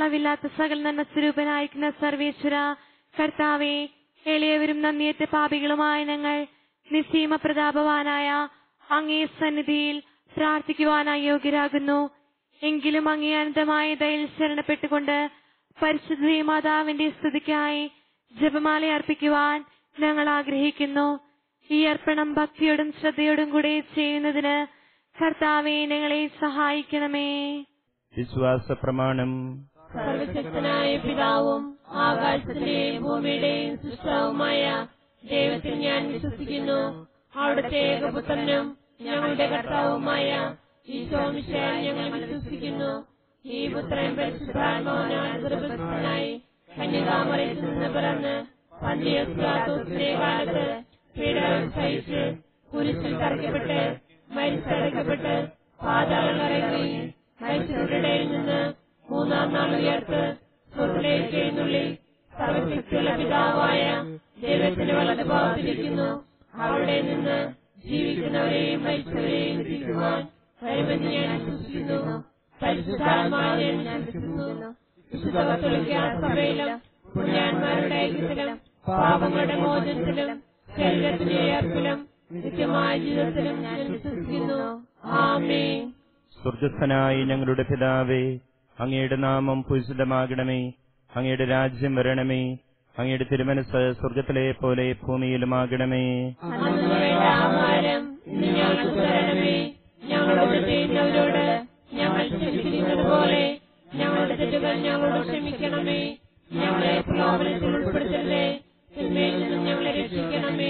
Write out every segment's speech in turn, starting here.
അളവില്ലാത്ത സകല നന്മ സ്വരൂപനായിരിക്കുന്ന സർവേശ്വര കർത്താവെ എളിയവരും നന്ദിയേറ്റ പാപികളുമായ ഞങ്ങൾ നിസ്സീമ പ്രതാപവാനായ അങ്ങേ സന്നിധിയിൽ പ്രാർത്ഥിക്കുവാൻ അയോഗ്യരാകുന്നു എങ്കിലും അങ്ങേ അനന്തമായ ദയയിൽ ശരണപ്പെട്ടുകൊണ്ട് പരിശുദ്ധ മാതാവിന്റെ സ്തുതിക്കായി ജപമാല അർപ്പിക്കുവാൻ ഞങ്ങൾ ആഗ്രഹിക്കുന്നു ഈ അർപ്പണം ഭക്തിയോടും ശ്രദ്ധയോടും കൂടെ ചെയ്യുന്നതിന് കർത്താവെ ഞങ്ങളെ സഹായിക്കണമേ വിശ്വാസ പ്രമാണം സർവശക്തനായ പിതാവും ആകാശത്തിന്റെയും ഭൂമിയുടെയും സൃഷ്ടാവുമായ ദൈവത്തിൽ ഞാൻ വിശ്വസിക്കുന്നു അവിടുത്തെ ഏകപുത്രനും ഞങ്ങളുടെ കർത്താവുമായ ഈശോമിശാൽ ഞങ്ങൾ വിശ്വസിക്കുന്നു ഈ പുത്രൻ പരിശുദ്ധാത്മാവിനാൽ ഗർഭസ്ഥനായി കന്യകാമറയിൽ നിന്ന് പിറന്ന് പന്തിയോസിന്റെ കാലത്ത് പീഡനം സഹിച്ച് കുരിശിൽ തറയ്ക്കപ്പെട്ട് മരിച്ചടക്കപ്പെട്ട് പാതാളം ഇറങ്ങി മരിച്ചവരുടെ ഇടയിൽ നിന്ന് മൂന്നാം നാൾ ഉയർത്ത് സ്വർഗത്തിലേക്ക് എഴുന്നള്ളി സർവശക്തിയുള്ള പിതാവായ ദൈവത്തിന് വലത് ഭാഗത്തിരിക്കുന്നു അവിടെ നിന്ന് ജീവിക്കുന്നവരെയും മരിച്ചവരെയും വിധിക്കുവാൻ വരുമെന്ന് ഞാൻ വിശ്വസിക്കുന്നു പരിശുദ്ധാത്മാവിനെ ഞാൻ വിശ്വസിക്കുന്നു വിശുദ്ധ കത്തോലിക്ക സഭയിലും പുണ്യാന്മാരുടെ ഐക്യത്തിലും പാപങ്ങളുടെ മോചനത്തിലും ശരീരത്തിന്റെ ഉയർപ്പിലും നിത്യമായ ജീവിതത്തിലും ഞാൻ വിശ്വസിക്കുന്നു ആമേൻ സ്വർഗസ്ഥനായി ഞങ്ങളുടെ പിതാവേ അങ്ങയുടെ നാമം പൂജിതമാകണമേ അങ്ങയുടെ രാജ്യം വരണമേ അങ്ങയുടെ തിരുമനസ് സ്വർഗത്തിലെ പോലെ ഭൂമിയിലുമാകണമേ അന്നു വേണ്ട ആഹാരം ഇന്ന് ഞങ്ങൾക്ക് തരണമേ ഞങ്ങളോട് ചെയ്യുന്നവരോട് ഞങ്ങൾ ക്ഷമിച്ചിരിക്കുന്നത് പോലെ ഞങ്ങളുടെ തെറ്റുകൾ ഞങ്ങളോട് ക്ഷമിക്കണമേ ഞങ്ങളെ പ്രലോഭനത്തിൽ ഉൾപ്പെടുത്തരുതേ തിന്മയിൽ നിന്ന് ഞങ്ങളെ രക്ഷിക്കണമേ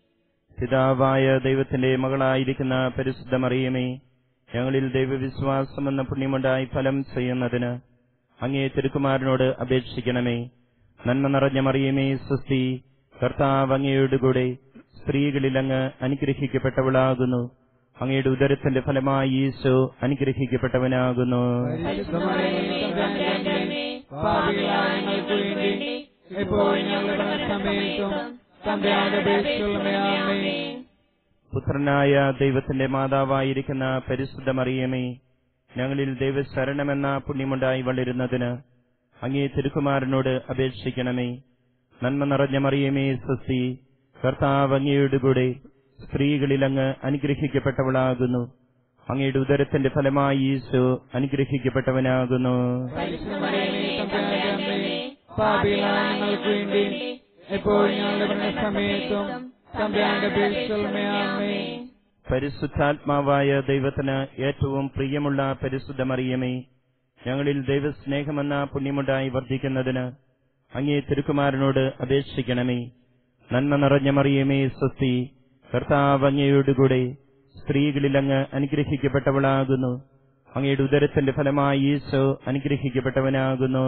പിതാവായ ദൈവത്തിന്റെ മകളായിരിക്കുന്ന പരിശുദ്ധ മറിയമേ ഞങ്ങളിൽ ദൈവവിശ്വാസം എന്ന പുണ്യമുണ്ടായി ഫലം ചെയ്യുന്നതിന് അങ്ങേ തിരുക്കുമാരനോട് അപേക്ഷിക്കണമേ നന്മ നിറഞ്ഞ മറിയമേ സുസ്തി കർത്താവ് അങ്ങയുടെ കൂടെ സ്ത്രീകളിൽ അങ്ങ് അനുഗ്രഹിക്കപ്പെട്ടവളാകുന്നു അങ്ങയുടെ ഉദരത്തിന്റെ ഫലമായി ഈശോ അനുഗ്രഹിക്കപ്പെട്ടവനാകുന്നു പാപികളായ ഞങ്ങൾക്ക് വേണ്ടി എപ്പോഴും ഞങ്ങളുടെ സമയത്തും തമ്പയാന്റെ പേശുള്ളമേ പുത്രനായ ദൈവത്തിന്റെ മാതാവായിരിക്കുന്ന പരിശുദ്ധ മറിയമേ ഞങ്ങളിൽ ദൈവശരണമെന്ന പുണ്യമുണ്ടായി വളരുന്നതിന് അങ്ങേ തിരുക്കുമാരനോട് അപേക്ഷിക്കണമേ നന്മ നിറഞ്ഞ മറിയമേ സ്വസ്തി കർത്താവ് അങ്ങയുടെ കൂടെ സ്ത്രീകളിൽ അങ്ങ് അനുഗ്രഹിക്കപ്പെട്ടവളാകുന്നു അങ്ങയുടെ ഉദരത്തിന്റെ ഫലമായി ഈശോ അനുഗ്രഹിക്കപ്പെട്ടവനാകുന്നു പാപികളായ ഞങ്ങൾക്ക് വേണ്ടി എപ്പോഴും ഞങ്ങളുടെ സമയത്തും തമ്പയാന്റെ പേശുള്ളമേ പരിശുദ്ധാത്മാവായ ദൈവത്തിന് ഏറ്റവും പ്രിയമുള്ള പരിശുദ്ധ മറിയമേ ഞങ്ങളിൽ ദൈവസ്നേഹമെന്ന പുണ്യമുണ്ടായി വർദ്ധിക്കുന്നതിന് അങ്ങേ തിരുക്കുമാരനോട് അപേക്ഷിക്കണമേ നന്മ നിറഞ്ഞ മറിയമേ സ്വസ്തി കർത്താവ് അങ്ങയോടുകൂടെ സ്ത്രീകളിൽ അങ്ങ് അനുഗ്രഹിക്കപ്പെട്ടവളാകുന്നു അങ്ങയുടെ ഉദരത്തിന്റെ ഫലമായി ഈശോ അനുഗ്രഹിക്കപ്പെട്ടവനാകുന്നു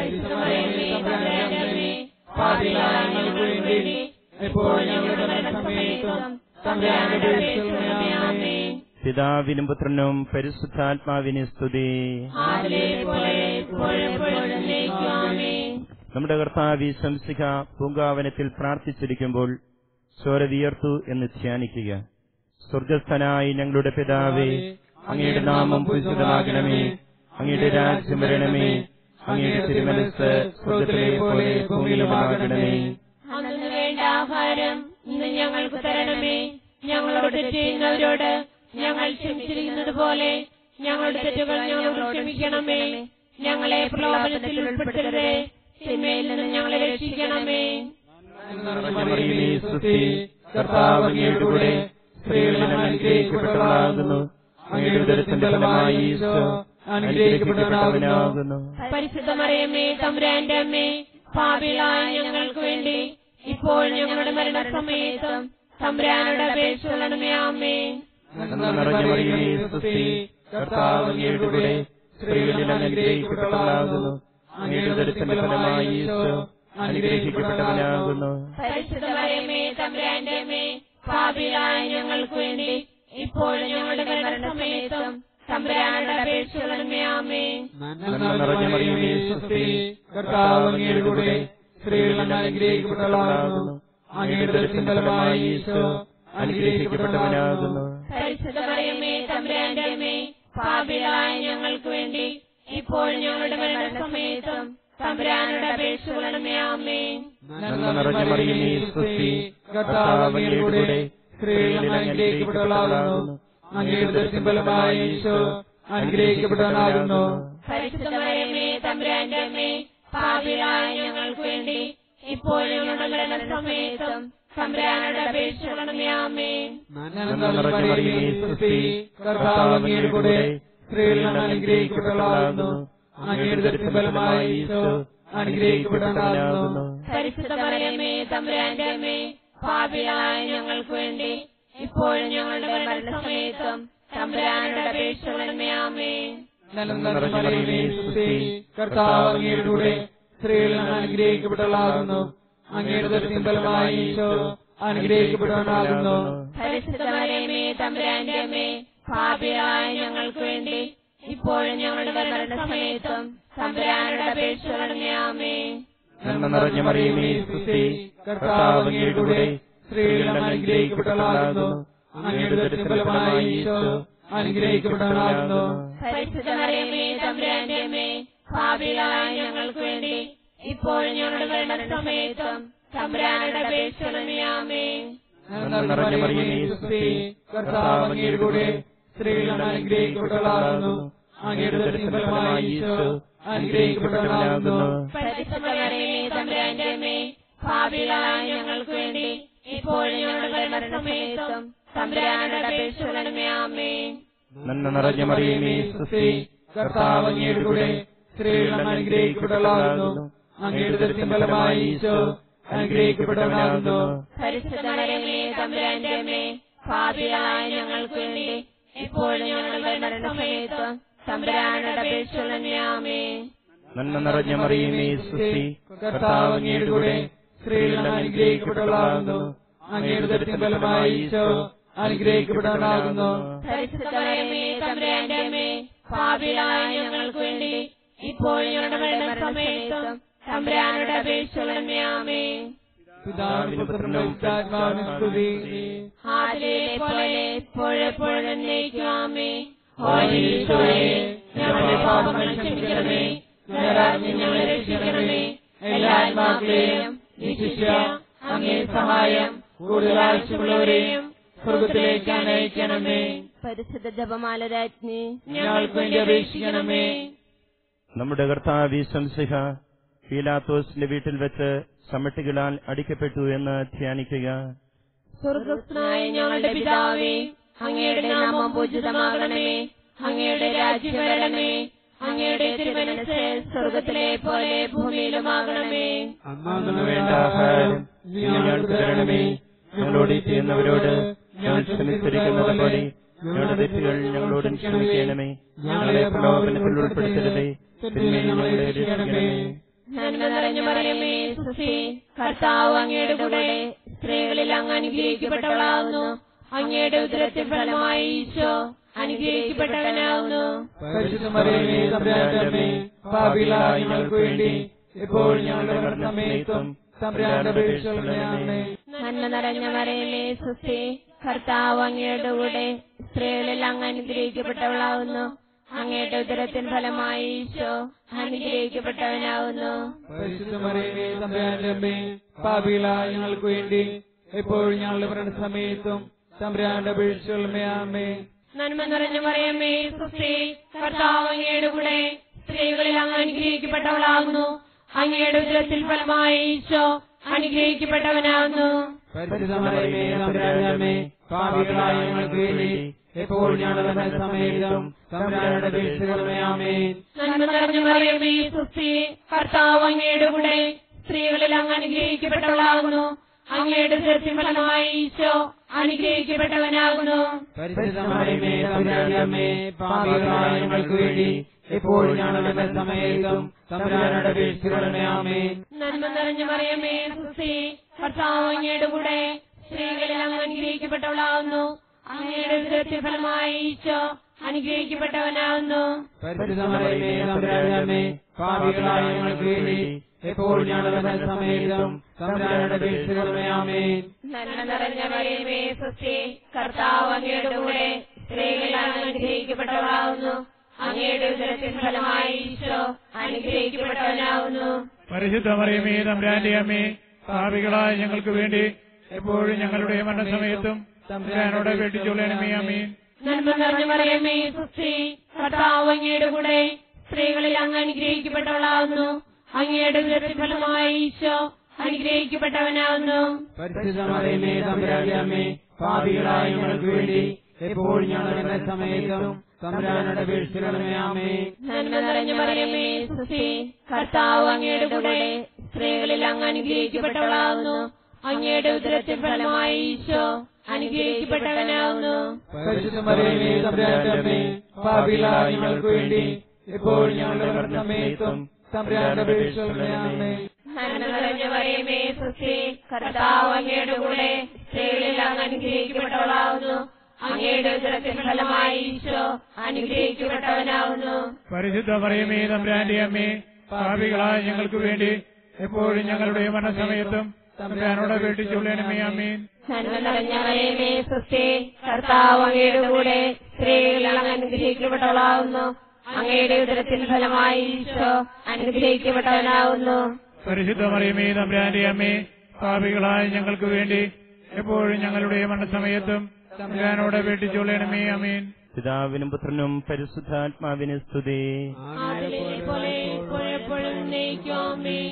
പാപികളായ ഞങ്ങൾക്ക് വേണ്ടി എപ്പോഴും ഞങ്ങളുടെ സമയത്തും തമ്പയാന്റെ പേശുള്ളമേ പിതാവിനും പുത്രനും പരിശുദ്ധാത്മാവിന് സ്തുതി ആദിലെ പോലെ ഇപ്പോഴും എപ്പോഴും എന്നേക്കും ആമേൻ നമ്മുടെ കർത്താവ് ശംസിക പൂങ്കാവനത്തിൽ പ്രാർത്ഥിച്ചിരിക്കുമ്പോൾ സ്വര വിയർത്തു എന്ന് ധ്യാനിക്കുക സ്വർഗസ്ഥനായി ഞങ്ങളുടെ പിതാവേ അങ്ങയുടെ നാമം പൂജിതമാകണമേ അങ്ങയുടെ രാജ്യം വരണമേ അങ്ങയുടെ തിരുമനസ് സ്വർഗത്തിലെ പോലെ ഭൂമിയിലുമാകണമേ അന്നു വേണ്ട ആഹാരം ഇന്ന് ഞങ്ങൾക്ക് തരണമേ ഞങ്ങളോട് ചെയ്യുന്നവരോട് ഞങ്ങൾ ക്ഷമിച്ചിരിക്കുന്നത് പോലെ ഞങ്ങളുടെ തെറ്റുകൾ ഞങ്ങളോട് ക്ഷമിക്കണമേ ഞങ്ങളെ പ്രലോഭനത്തിൽ ഉൾപ്പെടുത്തരുതേ തിന്മയിൽ നിന്ന് ഞങ്ങളെ രക്ഷിക്കണമേ മറിയമേ സ്തുതി കർത്താവ് അങ്ങയുടെ കൂടെ സ്ത്രീകളിൽ അങ്ങ് അനുഗ്രഹിക്കപ്പെട്ടവളാകുന്നു അങ്ങയുടെ ഉദരത്തിന്റെ ഫലമായി ഈശോ അനുഗ്രഹിക്കപ്പെട്ടവനാകുന്നു പരിശുദ്ധ മറിയമ്മേ തമ്പുരാന്റെ അമ്മേ പാപികളായ ഞങ്ങൾക്ക് വേണ്ടി ഇപ്പോൾ ഞങ്ങളുടെ മരണസമയത്തും തമ്പുരാനോട് അപേക്ഷിക്കണമേ ആമേ നന്മ നിറഞ്ഞ മറിയമേ സ്തുതി കർത്താവ് അങ്ങയുടെ കൂടെ സ്ത്രീകളിൽ അങ്ങ് അനുഗ്രഹിക്കപ്പെട്ടവളാകുന്നു അങ്ങയുടെ ഉദരത്തിന്റെ ഫലമായി ഈശോ അനുഗ്രഹിക്കപ്പെട്ടവനാകുന്നു പരിശുദ്ധ മറിയമ്മേ തമ്പുരാന്റെ അമ്മേ പാപികളായ ഞങ്ങൾക്ക് വേണ്ടി ഇപ്പോൾ ഞങ്ങളുടെ മരണസമയത്തും തമ്പുരാനോട് അപേക്ഷിക്കണമേ ആമേ നന്മ നിറഞ്ഞ മറിയമേ സ്തുതി കർത്താവ് അങ്ങയുടെ കൂടെ സ്ത്രീകളിൽ അങ്ങ് അനുഗ്രഹിക്കപ്പെട്ടവളാകുന്നു അങ്ങയുടെ ദർശന ഫലമായി ഈശോ അനുഗ്രഹിക്കപ്പെട്ടവനാകുന്നു പരിശുദ്ധ മറിയമ്മേ തമ്പുരാന്റെ അമ്മേ പാപികളായ ഞങ്ങൾക്ക് വേണ്ടി ഇപ്പോഴും ഞങ്ങളുടെ മരണസമയത്തും തമ്പുരാനോട് അപേക്ഷിക്കണമേ ആമേ നന്മ നിറഞ്ഞ മറിയമേ സ്വസ്തി കർത്താവ് അങ്ങയുടെ കൂടെ സ്ത്രീകളിൽ അനുഗ്രഹിക്കപ്പെട്ടവളാകുന്നു അങ്ങയുടെ ദർശന ഫലമായി ഈശോ അനുഗ്രഹിക്കപ്പെട്ടവനാകുന്നു പരിശുദ്ധമരമേ തമ്പുരാന്റെ അമ്മേ പാപികളായ ഞങ്ങൾക്ക് വേണ്ടി ഇപ്പോഴും ഞങ്ങളുടെ മരണസമയത്തും തമ്പുരാനോട് അപേക്ഷിക്കണമേ ആമേ നന്മ നിറഞ്ഞ മറിയമേ സ്വസ്തി കർത്താവ് അങ്ങയുടെ കൂടെ സ്ത്രീകളിൽ അനുഗ്രഹിക്കപ്പെട്ടവളാകുന്നു അങ്ങയുടെ ദർശന ഫലമായി ഈശോ അനുഗ്രഹിക്കപ്പെട്ടവനാകുന്നു പരിശുദ്ധമരമേ തമ്പുരാന്റെ അമ്മേ പാപികളായ ഞങ്ങൾക്ക് വേണ്ടി ഇപ്പോഴും ഞങ്ങളുടെ മരണസമയത്തും തമ്പുരാനോട് അപേക്ഷിക്കണമേ ആമേ നന്മ നിറഞ്ഞ മറിയമേ സ്വസ്തി കർത്താവ് അങ്ങയുടെ കൂടെ സ്ത്രീകളിൽ അനുഗ്രഹിക്കപ്പെട്ടവളാകുന്നു അങ്ങയുടെ ദർശന ഫലമായി ഈശോ അനുഗ്രഹിക്കപ്പെട്ടവനാകുന്നു പരിശുദ്ധമരമേ തമ്പുരാന്റെ അമ്മേ പാപികളായ ഞങ്ങൾക്ക് വേണ്ടി ഇപ്പോഴും ഞങ്ങളുടെ മരണസമയത്തും തമ്പുരാനോട് അപേക്ഷിക്കണമേ ആമേ നന്മ നിറഞ്ഞ മറിയമേ സ്വസ്തി കർത്താവ് അങ്ങയുടെ കൂടെ സ്ത്രീകളിൽ അനുഗ്രഹിക്കപ്പെട്ടവളാകുന്നു അങ്ങയുടെ ദർശന ഫലമായി ഈശോ അനുഗ്രഹിക്കപ്പെട്ടവനാകുന്നു പരിശുദ്ധമരമേ തമ്പുരാന്റെ അമ്മേ പാപികളായ ഞങ്ങൾക്ക് വേണ്ടി ഇപ്പോഴും ഞങ്ങളുടെ മരണസമയത്തും തമ്പുരാനോട് അപേക്ഷിക്കണമേ ആമേ നന്മ നിറഞ്ഞ മറിയമേ സ്വസ്തി കർത്താവ് അങ്ങയുടെ കൂടെ സ്ത്രീകളിൽ അനുഗ്രഹിക്കപ്പെട്ടവളാകുന്നു അങ്ങയുടെ ദർശന ഫലമായി ഈശോ അനുഗ്രഹിക്കപ്പെട്ടവനാകുന്നു പരിശുദ്ധമരമേ തമ്പുരാന്റെ അമ്മേ പാപികളായ ഞങ്ങൾക്ക് വേണ്ടി ഇപ്പോഴും ഞങ്ങളുടെ മരണസമയത്തും തമ്പുരാനോട് അപേക്ഷിക്കണമേ ആമേ നന്മ നിറഞ്ഞ മറിയമേ സ്വസ്തി കർത്താവ് അങ്ങയുടെ കൂടെ സ്ത്രീകളിൽ അനുഗ്രഹിക്കപ്പെട്ടവളാകുന്നു അങ്ങയുടെ ദർശന ഫലമായി ഈശോ അനുഗ്രഹിക്കപ്പെട്ടവനാകുന്നു പരിശുദ്ധമരമേ തമ്പുരാന്റെ അമ്മേ പാപികളായ ഞങ്ങൾക്ക് വേണ്ടി ഇപ്പോഴും ഞങ്ങളുടെ മരണസമയത്തും തമ്പുരാനോട് അപേക്ഷിക്കണമേ ആമേ നന്മ നിറഞ്ഞ മറിയമേ സ്വസ്തി കർത്താവ് അങ്ങയുടെ കൂടെ സ്ത്രീകളിൽ അനുഗ്രഹിക്കപ്പെട്ടവളാകുന്നു അങ്ങയുടെ ദർശന ഫലമായി ഈശോ അനുഗ്രഹിക്കപ്പെട്ടവനാകുന്നു പരിശുദ്ധമരമേ തമ്പുരാന്റെ അമ്മേ പാപികളായ ഞങ്ങൾക്ക് വേണ്ടി ഇപ്പോഴും ഞങ്ങളുടെ മരണസമയത്തും തമ്പുരാനോട് അപേക്ഷിക്കണമേ ആമേ പിതാവിനും പുത്രനും പരിശുദ്ധാത്മാവിനും സ്തുതി ആദിയിലെ പോലെ എപ്പോഴെപ്പോഴും നയിക്കുവാമേ ഓരീശോയെ ഞങ്ങളുടെ പാപങ്ങൾ ക്ഷമിക്കണമേ നരകാഗ്നി ഞങ്ങളെ രക്ഷിക്കണമേ എല്ലാ ആത്മാക്കളെയും വിശിഷ്യ അങ്ങേ സഹായം കൂടുതൽ ആവശ്യമുള്ളവരെയും സ്വർഗത്തിലേക്ക് അനയിക്കണമേ പരിശുദ്ധ ജപമാല രാജ്ഞി ഞങ്ങൾക്ക് വേണ്ടി അപേക്ഷിക്കണമേ നമ്മുടെ കർത്താവ് സംസിഹ പീലാത്തോസിന്റെ വീട്ടിൽ വെച്ച് ചമ്മട്ടികളാൽ അടിക്കപ്പെട്ടു എന്ന് ധ്യാനിക്കുക സ്വർഗസ്നായ ഞങ്ങളുടെ പിതാവേ അങ്ങയുടെ നാമം പൂജിതമാകണമേ അങ്ങയുടെ രാജ്യം വരണമേ അങ്ങയുടെ തിരുമനസ് സ്വർഗത്തിലെ പോലെ ഭൂമിയിലുമാകണമേ അന്നു വേണ്ട ആഹാരം നീ ഞങ്ങൾക്ക് തരണമേ ഞങ്ങളോട് ഈ ചെയ്യുന്നവരോട് ഞങ്ങൾ ക്ഷമിച്ചിരിക്കുന്നത് പോലെ ഞങ്ങളുടെ തെറ്റുകൾ ഞങ്ങളോടും ക്ഷമിക്കണമേ ഞങ്ങളെ പ്രലോഭനത്തിൽ ഉൾപ്പെടുത്തരുതേ തിന്മയിൽ ഞങ്ങളെ രക്ഷിക്കണമേ നന്മ നിറഞ്ഞു പറയമേ സുസ്ഥി കർത്താവ് അങ്ങയുടെ കൂടെ സ്ത്രീകളിൽ അങ്ങ് അനുഗ്രഹിക്കപ്പെട്ടവളാകുന്നു അങ്ങയുടെ ഉദരത്തിൽ ഫലമായി ഈശോ അനുഗ്രഹിക്കപ്പെട്ടവനാകുന്നു പരിശുദ്ധമറിയമേ തമ്പുരാന്റെ പാപികളായ ഞങ്ങൾക്ക് വേണ്ടി ഇപ്പോൾ ഞങ്ങളുടെ മരണസമയത്തും തമ്പുരാന്റെ അപേക്ഷകളെ നന്മ നിറഞ്ഞ മറയമേ സുസ്ഥി കർത്താവ് അങ്ങയുടെ കൂടെ സ്ത്രീകളിൽ അങ്ങ് അനുഗ്രഹിക്കപ്പെട്ടവളാകുന്നു അങ്ങയുടെ ഉദരത്തിൻ ഫലമായി ഈശോ അനുഗ്രഹിക്കപ്പെട്ടവനാകുന്നു പരിശുദ്ധമറിയമേ തമ്പുരാന്റെ അമ്മേ പാപികളായ ഞങ്ങൾക്ക് വേണ്ടി എപ്പോഴും ഞങ്ങളുടെ മരണസമയത്തും തമ്പുരാന്റെ അപേക്ഷകളെ ആമേ നന്മ നിറഞ്ഞ മറിയമ്മേ സുസ്ഥി കർത്താവ് അങ്ങയുടെ കൂടെ സ്ത്രീകളിൽ അങ്ങ് അനുഗ്രഹിക്കപ്പെട്ടവളാകുന്നു അങ്ങയുടെ ഉദരത്തിൽ ഫലമായി ഈശോ അനുഗ്രഹിക്കപ്പെട്ടവനാകുന്നു പരിശുദ്ധമറിയമേ തമ്പുരാന്റെ അമ്മേ പാപികളായ ഞങ്ങൾക്ക് വേണ്ടി എപ്പോഴും ഞങ്ങളുടെ മരണസമയത്തും തമ്പുരാന്റെ അപേക്ഷകളെ ആമേ നന്മ നിറഞ്ഞ മറിയമ്മേ സുസ്ഥി കർത്താവ് അങ്ങയുടെ കൂടെ സ്ത്രീകളിൽ അങ്ങ് അനുഗ്രഹിക്കപ്പെട്ടവളാകുന്നു അങ്ങയുടെ ഉദരത്തിൽ ഫലമായി ഈശോ അനുഗ്രഹിക്കപ്പെട്ടവനാകുന്നു പരിശുദ്ധമറിയമേ തമ്പുരാന്റെ അമ്മേ പാപികളായ ഞങ്ങൾക്ക് വേണ്ടി എപ്പോഴും ഞങ്ങളുടെ മരണസമയത്തും തമ്പുരാന്റെ അപേക്ഷകളെ ആമേ നന്മ നിറഞ്ഞ മറിയമ്മേ സുസ്ഥി കർത്താവ് അങ്ങയുടെ കൂടെ സ്ത്രീകളിൽ അങ്ങ് അനുഗ്രഹിക്കപ്പെട്ടവളാകുന്നു അങ്ങയുടെ ഉദരത്തിൽ ഫലമായി ഈശോ അനുഗ്രഹിക്കപ്പെട്ടവനാകുന്നു പരിശുദ്ധമറിയമേ തമ്പുരാന്റെ അമ്മേ പാപികളായ ഞങ്ങൾക്ക് വേണ്ടി എപ്പോഴും ഞങ്ങളുടെ മരണസമയത്തും തമ്പുരാന്റെ അപേക്ഷകളെ ആമേ നന്മ നിറഞ്ഞ മറിയമേ സുസ്ഥി കർത്താവ് അങ്ങയുടെ കൂടെ സ്ത്രീകളിൽ അങ്ങ് അനുഗ്രഹിക്കപ്പെട്ടവളാകുന്നു അങ്ങയുടെ ഉദരത്തിൻ ഫലമായി ഈശോ അനുഗ്രഹിക്കപ്പെട്ടവനാവുന്നു പരിശുദ്ധ മറിയമേ തമ്പുരാന്റെ അമ്മേ പാപികളായ ഞങ്ങൾക്ക് വേണ്ടി എപ്പോഴും ഞങ്ങളുടെ മരണസമയത്തും തമ്പുരാനോട് വേട്ടിച്ചൊള്ളണമേ അമ്മീൻ നന്മ നിറഞ്ഞ മറിയമേ സുസ്തി കർത്താവ് അങ്ങയുടെ കൂടെ സ്ത്രീകളിൽ അങ്ങ് അനുഗ്രഹിക്കപ്പെട്ടവളാവുന്നു അങ്ങയുടെ ഉദരത്തിൻ ഫലമായി ഈശോ അനുഗ്രഹിക്കപ്പെട്ടവനാവുന്നു പരിശുദ്ധമറിയമേ തമ്പുരാന്റെ അമ്മേ പാപികളായ ഞങ്ങൾക്ക് വേണ്ടി എപ്പോഴും ഞങ്ങളുടെ സമയത്തും തമ്പുരാനോട് വീഴ്ചകളമേ അമ്മേ നന്മ നിറഞ്ഞ മറിയമേ സുസ്തി കർത്താവ് അങ്ങയുടെ കൂടെ സ്ത്രീകളിൽ അങ്ങ് അനുഗ്രഹിക്കപ്പെട്ടവളാവുന്നു അങ്ങയുടെ ഉദരത്തിൻ ഫലമായി ഈശോ അനുഗ്രഹിക്കപ്പെട്ടവനാവുന്നു പരിശുദ്ധമറിയമേ തമ്പുരാന്റെ അമ്മേ പാപികളായ ഞങ്ങൾക്ക് വേണ്ടി എപ്പോഴും ഞങ്ങളുടെ സമയത്തും തമ്പുരാനോട് വീഴ്ചകളമേ അമ്മേ നന്മ നിറഞ്ഞ മറിയമേ സുസ്തി കർത്താവ് അങ്ങയുടെ കൂടെ സ്ത്രീകളിൽ അങ്ങ് അനുഗ്രഹിക്കപ്പെട്ടവളാവുന്നു അങ്ങയുടെ ഉദരത്തിൻ ഫലമായി ഈശോ അനുഗ്രഹിക്കപ്പെട്ടവനാവുന്നു പരിശുദ്ധ മറിയമേ തമ്പുരാന്റെ അമ്മേ പാപികളായ ഞങ്ങൾക്ക് വേണ്ടി എപ്പോഴും ഞങ്ങളുടെ മരണസമയത്തും തമ്പുരാനോട് വേട്ടിച്ചൊള്ളണമേ അമ്മീൻ നന്മ നിറഞ്ഞ മറിയമേ സുസ്തി കർത്താവ് അങ്ങയുടെ കൂടെ സ്ത്രീകളിൽ അങ്ങ് അനുഗ്രഹിക്കപ്പെട്ടവളാവുന്നു അങ്ങയുടെ ഉദരത്തിൻ ഫലമായി ഈശോ അനുഗ്രഹിക്കപ്പെട്ടവനാവുന്നു പരിശുദ്ധ മറിയമേ തമ്പുരാന്റെ അമ്മേ പാപികളായ ഞങ്ങൾക്ക് വേണ്ടി എപ്പോഴും ഞങ്ങളുടെ മരണസമയത്തും തമ്പുരാനോട് വേട്ടിച്ചൊള്ളണമേ അമ്മീൻ പിതാവിനും പുത്രനും പരിശുദ്ധാത്മാവിന് സ്തുതി ആദിലെ പോലെ ഇപ്പോഴെപ്പോഴും നയിക്കാമേ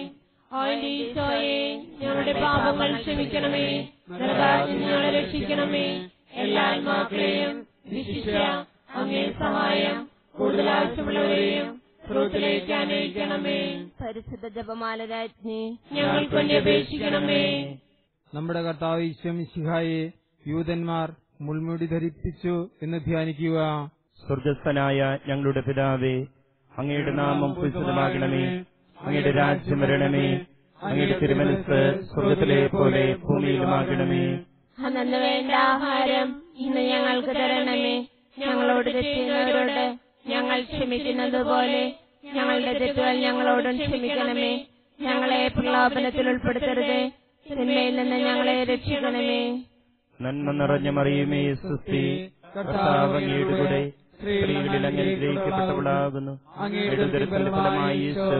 ഈശോയെ ഞങ്ങളുടെ പാപങ്ങൾ ക്ഷമിക്കണമേ നരകാശം ഞങ്ങളെ രക്ഷിക്കണമേ എല്ലാ ആത്മാക്കളെയും വിശിഷ്യ അങ്ങേ സഹായം കൂടുതൽ ആവശ്യമുള്ളവരെയും സ്രോത്തിലേക്ക് അനയിക്കണമേ പരിശുദ്ധ ജപമാല രാജ്ഞി ഞങ്ങൾക്ക് വേണ്ടി അപേക്ഷിക്കണമേ നമ്മുടെ കർത്താവ് ഈശ്വമിശിഹായെ യൂതന്മാർ മുൾമുടി ധരിപ്പിച്ചു എന്ന് ധ്യാനിക്കുക സ്വർഗസ്ഥനായ ഞങ്ങളുടെ പിതാവേ അങ്ങയുടെ നാമം പൂജിതമാകണമേ അങ്ങയുടെ രാജ്യം വരണമേ അങ്ങയുടെ തിരുമനസ് സ്വർഗത്തിലെ പോലെ ഭൂമിയിലുമാകണമേ അന്നു വേണ്ട ആഹാരം ഇന്ന് ഞങ്ങൾക്ക് തരണമേ ഞങ്ങളോട് തെറ്റുന്നവരോട് ഞങ്ങൾ ക്ഷമിക്കുന്നത് പോലെ ഞങ്ങളുടെ തെറ്റുകൾ ഞങ്ങളോടും ക്ഷമിക്കണമേ ഞങ്ങളെ പ്രലോഭനത്തിൽ ഉൾപ്പെടുത്തരുതേ സിനിമയിൽ നിന്ന് ഞങ്ങളെ രക്ഷിക്കണമേ നന്മ നിറഞ്ഞ മറിയുമേ സുസ്തി കർത്താവ് അങ്ങയുടെ കൂടെ സ്ത്രീകളിൽ അങ്ങ് അനുഗ്രഹിക്കപ്പെട്ടവളാകുന്നു അങ്ങയുടെ ഉദരത്തിന്റെ ഫലമായി ഈശോ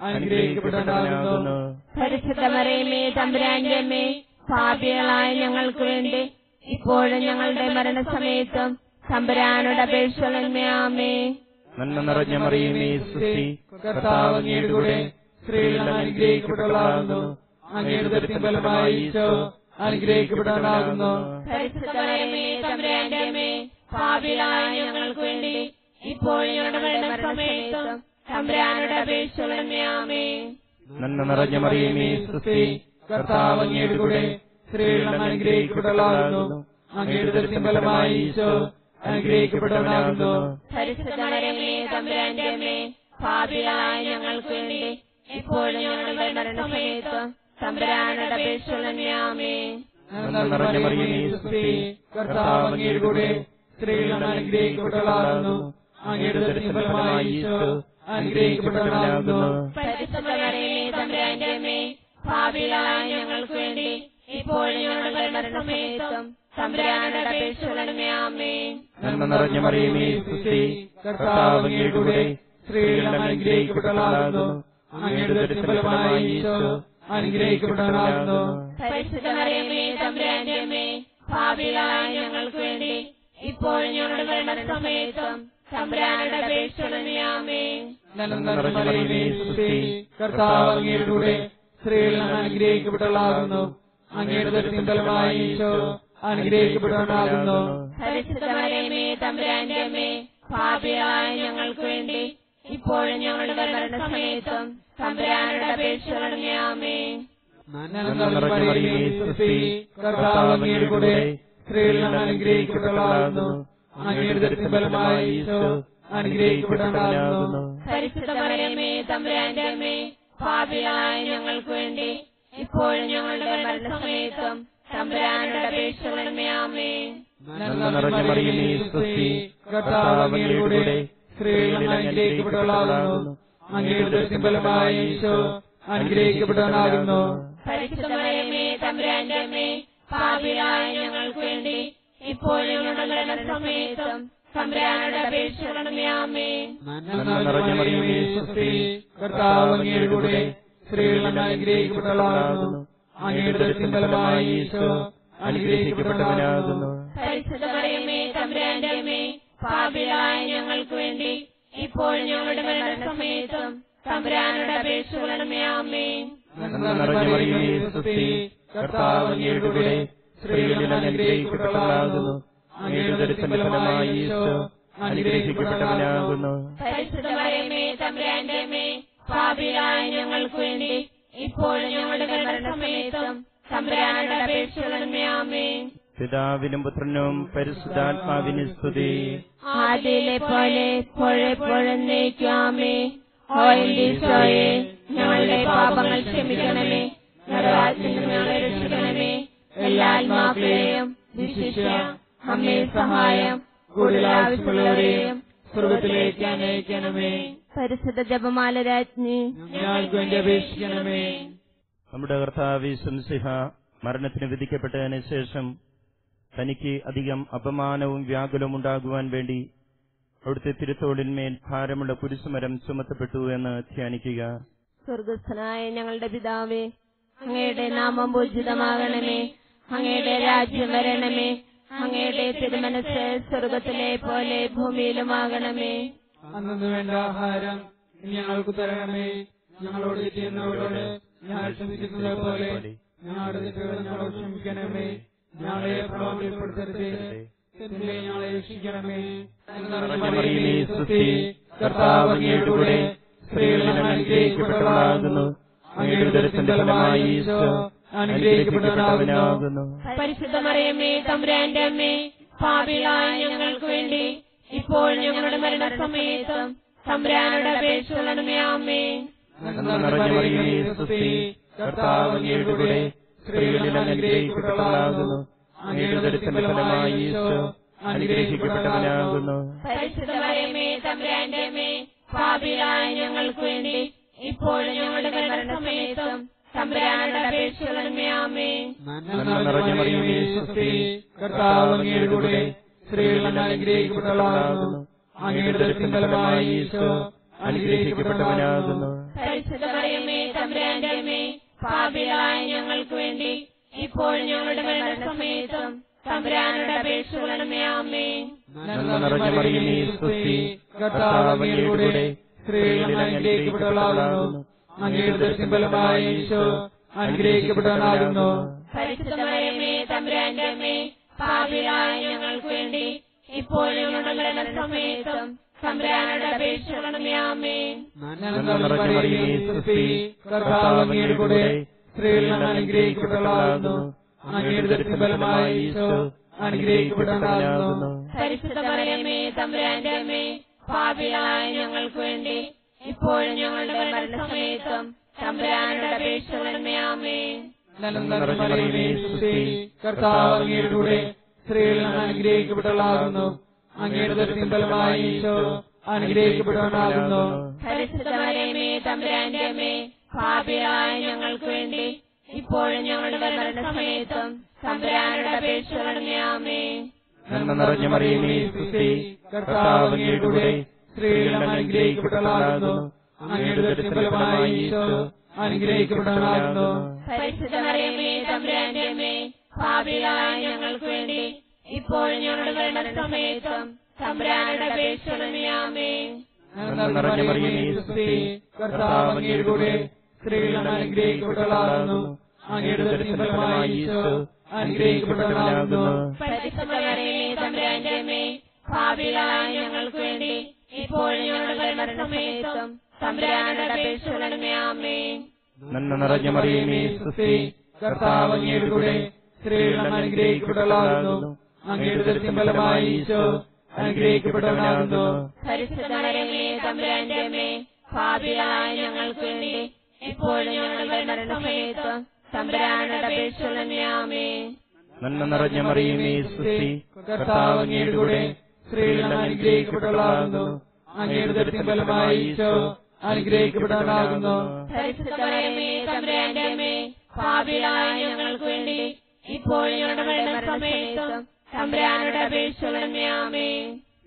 അനുഗ്രഹിക്കപ്പെട്ടവനാകുന്നു പരിശുദ്ധമറിയമേ തമ്പുരാന്റെ അമ്മേ പാപികളായ ഞങ്ങൾക്ക് വേണ്ടി ഇപ്പോഴും ഞങ്ങളുടെ മരണസമയത്തും തമ്പുരാനോട് അപേക്ഷകളന്മേ ആമേ നന്മ നിറഞ്ഞ മറിയുമേ സുസ്തി കർത്താവ് അങ്ങയുടെ കൂടെ സ്ത്രീകളിൽ അങ്ങ് അനുഗ്രഹിക്കപ്പെട്ടവളാകുന്നു അങ്ങയുടെ ഉദരത്തിൻ ഫലമായി ഈശോ അനുഗ്രഹിക്കപ്പെട്ടവനാകുന്നു പരിശുദ്ധമറിയമേ തമ്പുരാന്റെ അമ്മേ പാപികളായ ഞങ്ങൾക്ക് വേണ്ടി ഇപ്പോഴും ഞങ്ങളുടെ മരണസമയത്തും തമ്പുരാനോട് അപേക്ഷകളന്മേ ആമേ നന്മ നിറഞ്ഞ മറിയുമേ സുസ്തി കർത്താവ് അങ്ങയുടെ കൂടെ സ്ത്രീകളിൽ അങ്ങ് അനുഗ്രഹിക്കപ്പെട്ടവളാകുന്നു അങ്ങയുടെ ഉദരത്തിൻ ഫലമായി ഈശോ അനുഗ്രഹിക്കപ്പെട്ടവനാകുന്നു പരിശുദ്ധമറിയമേ തമ്പുരാന്റെ അമ്മേ പാപികളായ ഞങ്ങൾക്ക് വേണ്ടി ഇപ്പോഴും ഞങ്ങളുടെ മരണസമയത്തും തമ്പുരാനോട് അപേക്ഷകളന്മേ ആമേ നന്മ നിറഞ്ഞ മറിയുമേ സുസ്തി കർത്താവ് അങ്ങയുടെ കൂടെ സ്ത്രീകളിൽ അങ്ങ് അനുഗ്രഹിക്കപ്പെട്ടവളാകുന്നു അങ്ങയുടെ ഉദരത്തിൻ ഫലമായി ഈശോ അനുഗ്രഹിക്കപ്പെട്ടവനാകുന്നു പരിശുദ്ധമറിയമേ തമ്പുരാന്റെ അമ്മേ പാപികളായ ഞങ്ങൾക്ക് വേണ്ടി ഇപ്പോഴും ഞങ്ങളുടെ മരണസമയത്തും തമ്പുരാനോട് അപേക്ഷകളന്മേ ആമേ നന്മ നിറഞ്ഞ മറിയുമേ സുസ്തി കർത്താവ് അങ്ങയുടെ കൂടെ സ്ത്രീകളിൽ അങ്ങ് അനുഗ്രഹിക്കപ്പെട്ടവളാകുന്നു അങ്ങയുടെ ഉദരത്തിന്റെ ഫലമായി ഈശോ അനുഗ്രഹിക്കപ്പെട്ടവനാകുന്നു പരിശുദ്ധമറിയമേ തമ്പുരാന്റെ അമ്മേ പാപികളായ ഞങ്ങൾക്ക് വേണ്ടി ഇപ്പോഴും ഞങ്ങളുടെ മരണസമയത്തും തമ്പുരാനോട് അപേക്ഷകളന്മേ ആമേ നന്മ നിറഞ്ഞ മറിയമേ സുസ്തി കർത്താവ് അങ്ങയുടെ കൂടെ സ്ത്രീകളിൽ അങ്ങ് അനുഗ്രഹിക്കപ്പെട്ടവളാകുന്നു അങ്ങയുടെ ഉദരത്തിൻ ഫലമായി ഈശോ അനുഗ്രഹിക്കപ്പെട്ടവനാകുന്നു പരിശുദ്ധമറിയമേ തമ്പുരാന്റെ അമ്മേ പാപികളായ ഞങ്ങൾക്ക് വേണ്ടി ഇപ്പോഴും ഞങ്ങളുടെ മരണസമയത്തും തമ്പുരാനോട് അപേക്ഷകളന്മേ ആമേ നന്മ നിറഞ്ഞ മറിയമേ സുസ്തി കർത്താവ് അങ്ങയുടെ കൂടെ സ്ത്രീകളിൽ അങ്ങ് അനുഗ്രഹിക്കപ്പെട്ടവളാകുന്നു അങ്ങയുടെ ഉദരത്തിൻ ഫലമായി ഈശോ അനുഗ്രഹിക്കപ്പെട്ടവനാകുന്നു പരിശുദ്ധമറിയമേ തമ്പുരാന്റെ അമ്മേ പാപികളായ ഞങ്ങൾക്ക് വേണ്ടി ഇപ്പോഴും ഞങ്ങളുടെ മരണസമയത്തും തമ്പുരാനോട് അപേക്ഷകളന്മേ ആമേ നന്മ നിറഞ്ഞ മറിയുമേ സുസ്തി കർത്താവ് അങ്ങയുടെ കൂടെ സ്ത്രീകളിൽ അങ്ങ് അനുഗ്രഹിക്കപ്പെട്ടവളാകുന്നു അങ്ങയുടെ ഉദരത്തിൻ ഫലമായി ഈശോ അനുഗ്രഹിക്കപ്പെട്ടവനാകുന്നു പരിശുദ്ധമറിയമേ തമ്പുരാന്റെ അമ്മേ പാപികളായ ഞങ്ങൾക്ക് വേണ്ടി ഇപ്പോഴും ഞങ്ങളുടെ മരണസമയത്തും തമ്പുരാനോട് അപേക്ഷിക്കണമേ ആമേ നന്മ നിറഞ്ഞ മറിയമേ സ്വസ്തി കർത്താവ് അങ്ങയുടെ കൂടെ സ്ത്രീകൾ അങ്ങ് അനുഗ്രഹിക്കപ്പെട്ടവളാകുന്നു അങ്ങയുടെ ദരിദ്രത്തിൻ ഫലമായി ഈശോ അനുഗ്രഹിക്കപ്പെട്ടവനാകുന്നു പരിശുദ്ധ മറിയമേ തമ്പുരാന്റെ അമ്മേ പാപികളായ ഞങ്ങൾക്ക് വേണ്ടി ഇപ്പോൾ ഞങ്ങളുടെ മരണസമയത്തും തമ്പുരാനോട് അപേക്ഷിക്കണമേ ആമേ നന്മ നിറഞ്ഞ മറിയമേ സ്വസ്തി കർത്താവ് അങ്ങയുടെ കൂടെ സ്ത്രീകൾ അങ്ങ് അനുഗ്രഹിക്കപ്പെട്ടവളാകുന്നു അങ്ങയുടെ ദരിദ്രത്തിൻ ഫലമായി ഈശോ അനുഗ്രഹിക്കപ്പെട്ടവനാകുന്നു പരിശുദ്ധ മറിയമേ തമ്പുരാന്റെ അമ്മേ പാപികളായ ഞങ്ങൾക്ക് വേണ്ടി ഇപ്പോൾ ഞങ്ങളുടെ മരണസമയത്തും തമ്പുരാനോട് അപേക്ഷിക്കണമേ ആമേ പിതാവിനും പുത്രനും പരിശുദ്ധാത്മാവിനും സ്തുതി ആദ്യയിലെ പോലെ എപ്പോഴെപ്പോഴും നയിക്കാമേ ഓ എന്റെ ഈശോയെ ഞങ്ങളുടെ പാപങ്ങൾ ക്ഷമിക്കണമേ നരകാത്തിൽ നിന്ന് ഞങ്ങളെ രക്ഷിക്കണമേ എല്ലാ ആത്മാക്കളെയും വിശിഷ്യ അമ്മേ സഹായം കൂടുതൽ ആവശ്യമുള്ളവരെയും സ്വർഗത്തിലേക്ക് അനയിക്കണമേ പരിശുദ്ധ ജപമാല രാജ്ഞി ഞങ്ങൾക്ക് വേണ്ടി അപേക്ഷിക്കണമേ നമ്മുടെ കർത്താവ് ശംസിഹ മരണത്തിന് വിധിക്കപ്പെട്ടതിന് ശേഷം തനിക്ക് അധികം അപമാനവും വ്യാകുലവും ഉണ്ടാകുവാൻ വേണ്ടി അവിടുത്തെ തിരുത്തോളിന്മേൽ ഭാരമുള്ള കുരിശുമരം ചുമത്തപ്പെട്ടു എന്ന് ധ്യാനിക്കുക സ്വർഗസ്ഥനായ ഞങ്ങളുടെ പിതാവേ അങ്ങയുടെ നാമം പൂജിതമാകണമേ അങ്ങയുടെ രാജ്യം വരണമേ അങ്ങയുടെ തിരുമനസ് സ്വർഗത്തിലെ പോലെ ഭൂമിയിലുമാകണമേ അന്നു വേണ്ട ആഹാരം ഇനി ഞങ്ങൾക്ക് തരണമേ ഞങ്ങളോട് ചെയ്യുന്നവരോട് ഞങ്ങൾ ക്ഷമിക്കുന്നത് പോലെ ഞങ്ങളുടെ തെറ്റുകൾ ഞങ്ങളോട് ക്ഷമിക്കണമേ ഞങ്ങളെ പ്രലോഭനപ്പെടുത്തരുതേ തിന്മയെ ഞങ്ങളെ രക്ഷിക്കണമേ മറിയമേ, സ്തുതി. കർത്താവ് അങ്ങയുടെ കൂടെ സ്ത്രീകൾ അങ്ങ് അനുഗ്രഹിക്കപ്പെട്ടവളാകുന്നു അങ്ങയുടെ ദരിദ്രത്തിന്റെ ഫലമായി ഈശോ അനുഗ്രഹിക്കപ്പെട്ടവനാകുന്നു പരിശുദ്ധ മറിയമ്മേ തമ്പുരാന്റെ അമ്മേ പാപികളായ ഞങ്ങൾക്ക് വേണ്ടി ഇപ്പോൾ ഞങ്ങളുടെ മരണസമയത്തും തമ്പുരാനോട് അപേക്ഷിക്കണമേ ആമേ നന്മ നിറഞ്ഞ മറിയമേ, സ്തുതി. കർത്താവ് അങ്ങയുടെ കൂടെ സ്ത്രീകളിൽ അങ്ങ് അനുഗ്രഹിക്കപ്പെട്ടവളാകുന്നു അങ്ങയുടെ ദരിദ്രത്തിന്റെ ഫലമായി ഈശോ അനുഗ്രഹിക്കപ്പെട്ടവനാകുന്നു പരിശുദ്ധ മറിയമ്മേ തമ്പുരാന്റെ അമ്മേ പാപികളായ ഞങ്ങൾക്ക് വേണ്ടി ഇപ്പോൾ ഞങ്ങളുടെ മരണസമയത്തും തമ്പുരാനോട് അപേക്ഷിക്കണമേ ആമേ നന്മ നിറഞ്ഞ മറിയമേ, സ്തുതി. കർത്താവ് അങ്ങയുടെ കൂടെ സ്ത്രീകൾ അങ്ങ് അനുഗ്രഹിക്കപ്പെട്ടവളാകുന്നു അങ്ങയുടെ ദരിദ്രത്തിൻ ഫലമായി ഈശോ അനുഗ്രഹിക്കപ്പെട്ടവനാകുന്നു പരിശുദ്ധ മറിയമ്മേ തമ്പുരാന്റെ അമ്മേ പാപികളായ ഞങ്ങൾക്ക് വേണ്ടി ഇപ്പോൾ ഞങ്ങളുടെ മരണസമയത്തും തമ്പുരാനോട് അപേക്ഷിക്കണമേ ആമേ നന്മ നിറഞ്ഞ മറിയമേ, സ്തുതി. കർത്താവ് അങ്ങയുടെ കൂടെ സ്ത്രീകളിൽ അങ്ങ് അനുഗ്രഹിക്കപ്പെട്ടവളാകുന്നു അങ്ങയുടെ ദരിദ്രത്തിൻ ഫലമായി ഈശോ അനുഗ്രഹിക്കപ്പെട്ടവനാകുന്നു പരിശുദ്ധ മറിയമ്മേ തമ്പുരാന്റെ അമ്മേ പാപികളായ ഞങ്ങൾക്ക് വേണ്ടി ഇപ്പോൾ ഞങ്ങളുടെ മരണസമയത്തും തമ്പുരാനോട് അപേക്ഷിക്കണമേ ആമേ നന്മ നിറഞ്ഞ മറിയമേ, സ്തുതി. കർത്താവ് അങ്ങയുടെ കൂടെ സ്ത്രീകൾ അങ്ങ് അനുഗ്രഹിക്കപ്പെട്ടവളാകുന്നു അങ്ങയുടെ ദരിദ്രത്തിൻ ഫലമായി ഈശോ അനുഗ്രഹിക്കപ്പെട്ടവനാകുന്നു പരിശുദ്ധ മറിയമ്മേ തമ്പുരാന്റെ അമ്മേ പാപികളായ ഞങ്ങൾക്ക് വേണ്ടി ഇപ്പോൾ ഞങ്ങളുടെ മരണസമയത്തും തമ്പുരാനോട് അപേക്ഷിക്കണമേ ആമേ നന്മ നിറഞ്ഞ മറിയമേ, സ്തുതി. കർത്താവ് അങ്ങയുടെ കൂടെ സ്ത്രീകൾ അങ്ങ് അനുഗ്രഹിക്കപ്പെട്ടവളാകുന്നു അങ്ങയുടെ ദരിദ്രത്തിൻ ഫലമായി ഈശോ അനുഗ്രഹിക്കപ്പെട്ടവനാകുന്നു പരിശുദ്ധ മറിയമ്മേ തമ്പുരാന്റെ അമ്മേ പാപികളായ ഞങ്ങൾക്ക് വേണ്ടി ഇപ്പോൾ ഞങ്ങളുടെ മരണസമയത്തും തമ്പുരാനോട് അപേക്ഷിക്കണമേ ആമേ നന്മ നിറഞ്ഞ മറിയമേ, സ്തുതി. കർത്താവ് അങ്ങയുടെ കൂടെ സ്ത്രീകളിൽ അങ്ങ് അനുഗ്രഹിക്കപ്പെട്ടവളാകുന്നു അങ്ങയുടെ ദരിദ്രത്തിൻ ഫലമായി ഈശോ അനുഗ്രഹിക്കപ്പെട്ടവനാകുന്നു പരിശുദ്ധ മറിയമ്മേ തമ്പുരാന്റെ അമ്മേ പാപികളായ ഞങ്ങൾക്ക് വേണ്ടി ഇപ്പോൾ ഞങ്ങളുടെ മരണസമയത്തും തമ്പുരാനോട് അപേക്ഷിക്കണമേ ആമേ നന്മ നിറഞ്ഞ മറിയമേ, സ്തുതി. കർത്താവ് അങ്ങയുടെ കൂടെ സ്ത്രീകളിൽ അങ്ങ് അനുഗ്രഹിക്കപ്പെട്ടവളാകുന്നു അങ്ങയുടെ ദരിദ്രത്തിൻ ഫലമായി ഈശോ അനുഗ്രഹിക്കപ്പെട്ടവനാകുന്നു പരിശുദ്ധ മറിയമ്മേ തമ്പുരാന്റെ അമ്മേ പാപികളായ ഞങ്ങൾക്ക് വേണ്ടി ഇപ്പോൾ ഞങ്ങളുടെ മരണസമയത്തും തമ്പുരാനോട് അപേക്ഷിക്കണമേ ആമേ നന്മ നിറഞ്ഞ മറിയമേ, സ്തുതി. കർത്താവ് അങ്ങയുടെ കൂടെ സ്ത്രീകളിൽ അങ്ങ് അനുഗ്രഹിക്കപ്പെട്ടവളാകുന്നു അങ്ങയുടെ ദരിദ്രത്തിൻ ഫലമായി ഈശോ അനുഗ്രഹിക്കപ്പെട്ടവനാകുന്നു പരിശുദ്ധ മറിയമ്മേ തമ്പുരാന്റെ അമ്മേ പാപികളായ ഞങ്ങൾക്ക് വേണ്ടി ഇപ്പോൾ ഞങ്ങളുടെ മരണസമയത്തും തമ്പുരാനോട് അപേക്ഷിക്കണമേ ആമേ നന്മ നിറഞ്ഞ മറിയമേ, സ്തുതി. കർത്താവ് അങ്ങയുടെ കൂടെ സ്ത്രീകളിൽ അങ്ങ് അനുഗ്രഹിക്കപ്പെട്ടവളാകുന്നു അങ്ങയുടെ ദരിദ്രത്തിൻ ഫലമായി ഈശോ അനുഗ്രഹിക്കപ്പെട്ടവനാകുന്നു പരിശുദ്ധ മറിയമ്മേ തമ്പുരാന്റെ അമ്മേ പാപികളായ ഞങ്ങൾക്ക് വേണ്ടി ഇപ്പോൾ ഞങ്ങളുടെ മരണസമയത്തും തമ്പുരാനോട് അപേക്ഷിക്കണമേ ആമേ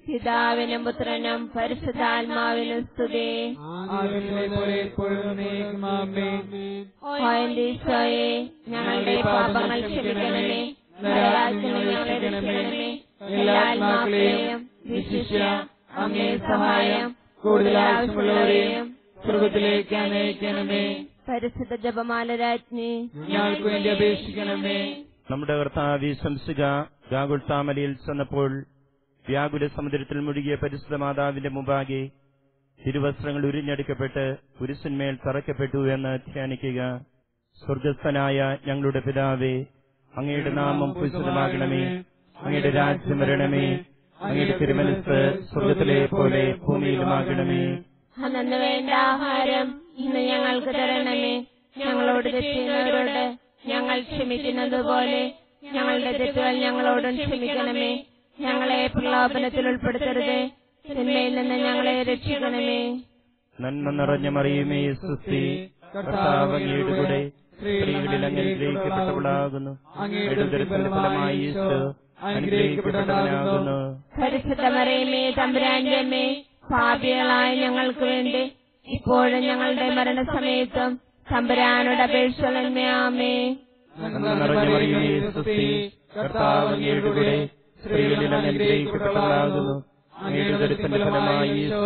പിതാവിനും പുത്രനും പരിശുദ്ധാത്മാവിനും സ്തുതി ആദ്യത്തിലെ പോലെ എപ്പോഴും എന്നേക്കും ആമേൻ. ഓ എന്റെ ഈശോയെ ഞങ്ങളുടെ പാപങ്ങൾ ക്ഷമിക്കണമേ നരകാഗ്നിയിൽ ഞങ്ങളെ രക്ഷിക്കണമേ എല്ലാ ആത്മാക്കളെയും വിശിഷ്യ അങ്ങേ സഹായം കൂടുതൽ ആവശ്യമുള്ളവരെയും സ്വർഗത്തിലേക്ക് അനയിക്കണമേ പരിശുദ്ധ ജപമാല രാജ്ഞി ഞങ്ങൾക്ക് വേണ്ടി അപേക്ഷിക്കണമേ നമ്മുടെ കർത്താവ് സംസിക ഗാഗുൽത്താമലയിൽ ചെന്നപ്പോൾ വ്യാകുല സമുദ്രത്തിൽ മുഴുകിയ പരിശുദ്ധ മാതാവിന്റെ മുമ്പാകെ തിരുവസ്ത്രങ്ങൾ ഉരിഞ്ഞെടുക്കപ്പെട്ട് കുരിശന്മേൽ തറയ്ക്കപ്പെട്ടു എന്ന് ധ്യാനിക്കുക സ്വർഗസ്ഥനായ ഞങ്ങളുടെ പിതാവേ അങ്ങയുടെ നാമം പുരിശുദ്ധമാകണമേ അങ്ങയുടെ രാജ്യം വരണമേ അങ്ങയുടെ തിരുമനസ് സ്വർഗത്തിലെ പോലെ ഭൂമിയിലുമാകണമേ അന്നു വേണ്ട ആഹാരം ഇന്ന് ഞങ്ങൾക്ക് തരണമേ ഞങ്ങളോട് തെറ്റുന്നവരോട് ഞങ്ങൾ ക്ഷമിക്കുന്നത് പോലെ ഞങ്ങളുടെ തെറ്റുകൾ ഞങ്ങളോടും ക്ഷമിക്കണമേ ഞങ്ങളെ പ്രലോഭനത്തിൽ ഉൾപ്പെടുത്തരുതേ തിന്മയിൽ നിന്ന് ഞങ്ങളെ രക്ഷിക്കണമേ നന്മ നിറഞ്ഞ മറിയുമേ സുസ്തി കർത്താവ് അങ്ങയുടെ കൂടെ സ്ത്രീകളിൽ അങ്ങ് അനുഗ്രഹിക്കപ്പെട്ടവളാകുന്നു അങ്ങയുടെ ഉദരത്തിന്റെ ഫലമായി ഈശോ അനുഗ്രഹിക്കപ്പെട്ടവനാകുന്നു പരിശുദ്ധ മറിയമേ തമ്പുരാന്റെ അമ്മേ പാപികളായ ഞങ്ങൾക്ക് വേണ്ടി ഇപ്പോഴും ഞങ്ങളുടെ മരണസമയത്തും തമ്പുരാനോട് അപേക്ഷമേ നന്മ നിറഞ്ഞ മറിയുമേ സുസ്തി കർത്താവ് അങ്ങയുടെ കൂടെ സ്ത്രീകളിൽ അങ്ങ് അനുഗ്രഹിക്കപ്പെട്ടവളാകുന്നു അങ്ങയുടെ ഉദരത്തിന്റെ ഫലമായി ഈശോ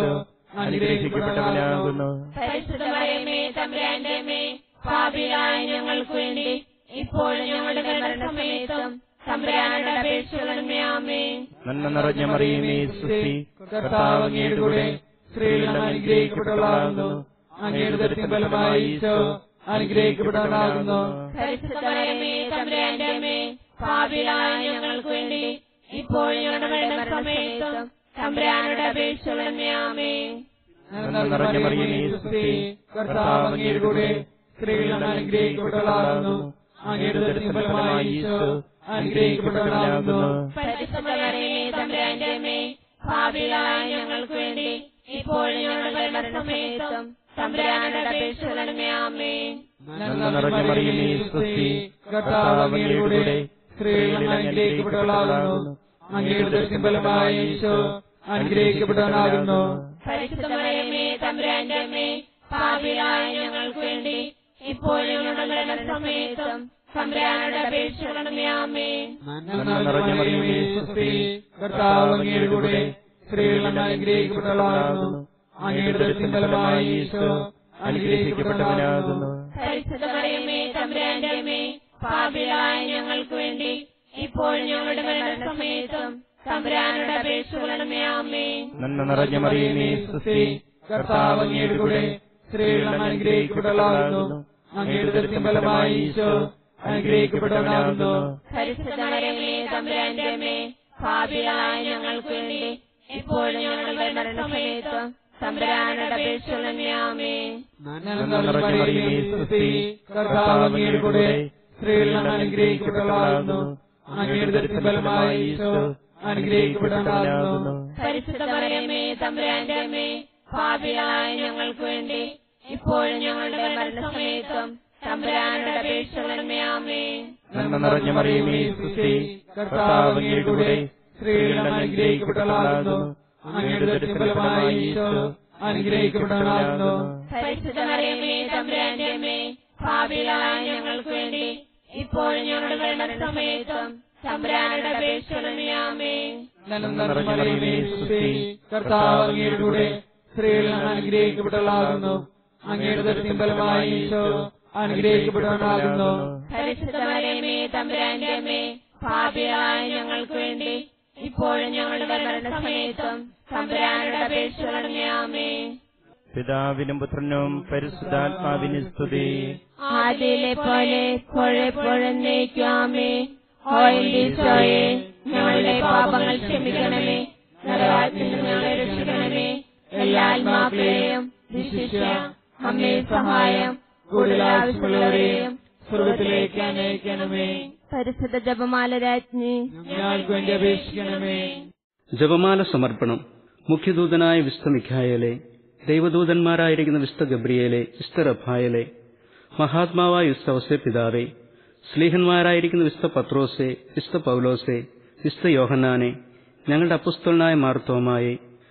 അനുഗ്രഹിക്കപ്പെട്ടവനാകുന്നു പരിശുദ്ധ മറിയമേ തമ്പുരാന്റെ അമ്മേ പാപികളായ ഞങ്ങൾക്ക് വേണ്ടി ഇപ്പോഴും ഞങ്ങളുടെ മരണസമയത്തും തമ്പുരാനോട് അപേക്ഷമേ നന്മ നിറഞ്ഞ മറിയുമേ സുസ്തി കർത്താവ് അങ്ങയുടെ കൂടെ സ്ത്രീകളിൽ അങ്ങ് അനുഗ്രഹിക്കപ്പെട്ടവളാകുന്നു അങ്ങയുടെ ഉദരത്തിന്റെ ഫലമായി ഈശോ അനുഗ്രഹിക്കപ്പെട്ടവനാകുന്നു പരിശുദ്ധ മറിയമേ തമ്പുരാന്റെ അമ്മേ പാപികളായ ഞങ്ങൾക്ക് വേണ്ടി ഇപ്പോഴും ഞങ്ങളുടെ മരണസമയത്തും തമ്പുരാനോട് അപേക്ഷമേ നന്മ നിറഞ്ഞ മറിയുമേ സുസ്തി കർത്താവ് അങ്ങയുടെ കൂടെ സ്ത്രീകളിൽ അങ്ങ് അനുഗ്രഹിക്കപ്പെട്ടവളാകുന്നു അങ്ങയുടെ ഉദരത്തിന്റെ ഫലമായി ഈശോ അനുഗ്രഹിക്കപ്പെട്ടവനാകുന്നു പരിശുദ്ധ മറിയമേ തമ്പുരാന്റെ അമ്മേ പാപികളായ ഞങ്ങൾക്ക് വേണ്ടി ഇപ്പോഴും ഞങ്ങളുടെ മരണസമയത്തും തമ്പുരാനോട് അപേക്ഷമേ നന്മ നിറഞ്ഞ മറിയുമേ സുസ്തി കർത്താവ് അങ്ങയുടെ കൂടെ സ്ത്രീകളിൽ അങ്ങ് അനുഗ്രഹിക്കപ്പെട്ടവളാകുന്നു അങ്ങയുടെ ഉദരത്തിന്റെ ഫലമായി ഈശോ അനുഗ്രഹിക്കപ്പെട്ടവനാകുന്നു പരിശുദ്ധ മറിയമേ തമ്പുരാന്റെ അമ്മേ പാപികളായ ഞങ്ങൾക്ക് വേണ്ടി ഇപ്പോഴും ഞങ്ങളുടെ മരണസമയത്തും തമ്പുരാനോട് അപേക്ഷമേ നന്മ നിറഞ്ഞ മറിയുമേ സുസ്തി കർത്താവ് അങ്ങയുടെ കൂടെ സ്ത്രീകളിൽ അങ്ങ് അനുഗ്രഹിക്കപ്പെട്ടവളാകുന്നു അങ്ങയുടെ ഉദരത്തിന്റെ ഫലമായി ഈശോ അനുഗ്രഹിക്കപ്പെട്ടവനാകുന്നു പരിശുദ്ധ മറിയമേ തമ്പുരാന്റെ അമ്മേ പാപികളായ ഞങ്ങൾക്ക് വേണ്ടി ഇപ്പോഴും ഞങ്ങളുടെ മരണസമയത്തും തമ്പുരാനോട് അപേക്ഷമേ നന്മ നിറഞ്ഞ മറിയുമേ സുസ്തി കർത്താവ് അങ്ങയുടെ കൂടെ സ്ത്രീകളിൽ അങ്ങ് അനുഗ്രഹിക്കപ്പെട്ടവളാകുന്നു അങ്ങയുടെ ഉദരത്തിന്റെ ഫലമായി ഈശോ അനുഗ്രഹിക്കപ്പെട്ടവനാകുന്നു പരിശുദ്ധ മറിയമേ തമ്പുരാന്റെ അമ്മേ പാപികളായ ഞങ്ങൾക്ക് വേണ്ടി ഇപ്പോഴും ഞങ്ങളുടെ മരണസമയത്തും തമ്പുരാനോട് അപേക്ഷമേ നന്മ നിറഞ്ഞ മറിയുമേ സുസ്തി കർത്താവ് അങ്ങയുടെ കൂടെ സ്ത്രീകളിൽ അങ്ങ് അനുഗ്രഹിക്കപ്പെട്ടവളാകുന്നു അങ്ങയുടെ ഉദരത്തിന്റെ ഫലമായി ഈശോ അനുഗ്രഹിക്കപ്പെട്ടവനാകുന്നു പരിശുദ്ധ മറിയമേ തമ്പുരാന്റെ അമ്മേ പാപികളായ ഞങ്ങൾക്ക് വേണ്ടി ഇപ്പോഴും ഞങ്ങളുടെ മരണസമയത്തും തമ്പുരാനോട് അപേക്ഷമേ നന്മ നിറഞ്ഞ മറിയുമേ സുസ്തി കർത്താവ് അങ്ങയുടെ കൂടെ സ്ത്രീകളിൽ അങ്ങ് അനുഗ്രഹിക്കപ്പെട്ടവളാകുന്നു അങ്ങയുടെ ഉദരത്തിന്റെ ഫലമായി ഈശോ അനുഗ്രഹിക്കപ്പെട്ടവനാകുന്നു പരിശുദ്ധ മറിയമേ തമ്പുരാന്റെ അമ്മേ പാപികളായ ഞങ്ങൾക്ക് വേണ്ടി ഇപ്പോഴും ഞങ്ങളുടെ മരണസമയത്തും തമ്പുരാനോട് അപേക്ഷമേ നന്മ നിറഞ്ഞ മറിയുമേ സുസ്തി കർത്താവ് അങ്ങയുടെ കൂടെ സ്ത്രീകളിൽ അങ്ങ് അനുഗ്രഹിക്കപ്പെട്ടവളാകുന്നു അങ്ങയുടെ ഉദരത്തിന്റെ ഫലമായി ഈശോ അനുഗ്രഹിക്കപ്പെട്ടവനാകുന്നു പരിശുദ്ധ മറിയമേ തമ്പുരാന്റെ അമ്മേ പാപികളായ ഞങ്ങൾക്ക് വേണ്ടി ഇപ്പോഴും ഞങ്ങളുടെ മരണസമയത്തും തമ്പുരാനോട് അപേക്ഷമേ പിതാവിനും പുത്രനും പരിശുദ്ധാത്മാവിന് സ്തുതി ആദ്യയിലെ പോലെ എപ്പോഴെപ്പോഴും നയിക്കാമേ ഓ എന്റെ ഈശോയെ ഞങ്ങളുടെ പാപങ്ങൾ ക്ഷമിക്കണമേ നരകാത്തിൽ നിന്ന് ഞങ്ങളെ രക്ഷിക്കണമേ എല്ലാ ആത്മാക്കളെയും വിശിഷ്യ അമ്മേ സഹായം കൂടുതൽ ആവശ്യമുള്ളവരെയും സ്വർഗത്തിലേക്ക് അനയിക്കണമേ പരിശുദ്ധ ജപമാല രാജ്ഞി ഞങ്ങൾക്ക് വേണ്ടി അപേക്ഷിക്കണമേ ജപമാല സമർപ്പണം മുഖ്യദൂതനായ വിസ്ത മിഖായലെ ദൈവദൂതന്മാരായിരിക്കുന്ന വിസ്ത ഗബ്രിയേലെ വിസ്ത റഫായലെ മഹാത്മാവായ വിസ്ത ഔസേ പിതാവെ സ്ലീഹന്മാരായിരിക്കുന്ന വിസ്ത പത്രോസെ വിസ്ത പൗലോസെ വിസ്ത യോഹന്നാനെ ഞങ്ങളുടെ അപ്പുസ്തലനായ മാർത്തോമായി